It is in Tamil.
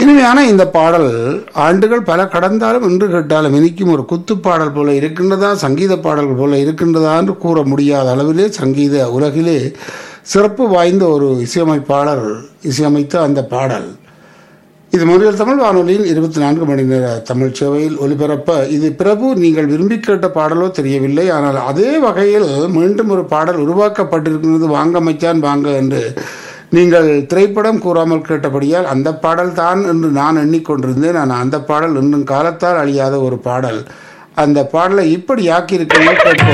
இனிமையான இந்த பாடல் ஆண்டுகள் பல கடந்தாலும் இன்று கேட்டாலும் இனிக்கும் ஒரு குத்து பாடல் போல இருக்கின்றதா சங்கீத பாடல்கள் போல இருக்கின்றதா என்று கூற முடியாத அளவிலே சங்கீத உலகிலே சிறப்பு வாய்ந்த ஒரு இசையமைப்பாளர் இசையமைத்த அந்த பாடல் இது முதல் தமிழ் வானொலியின் இருபத்தி நான்கு மணி நேர தமிழ் சேவையில் ஒலிபரப்ப இது பிரபு நீங்கள் விரும்பி கேட்ட பாடலோ தெரியவில்லை ஆனால் அதே வகையில் மீண்டும் ஒரு பாடல் உருவாக்கப்பட்டிருக்கிறது வாங்க மச்சான் வாங்க என்று நீங்கள் திரைப்படம் கூறாமல் கேட்டபடியால் அந்த பாடல் தான் என்று நான் எண்ணிக்கொண்டிருந்தேன் ஆனால் அந்த பாடல் இன்னும் காலத்தால் அழியாத ஒரு பாடல் அந்த பாடலை இப்படி ஆக்கியிருக்கிறீர்கள் கேட்போம்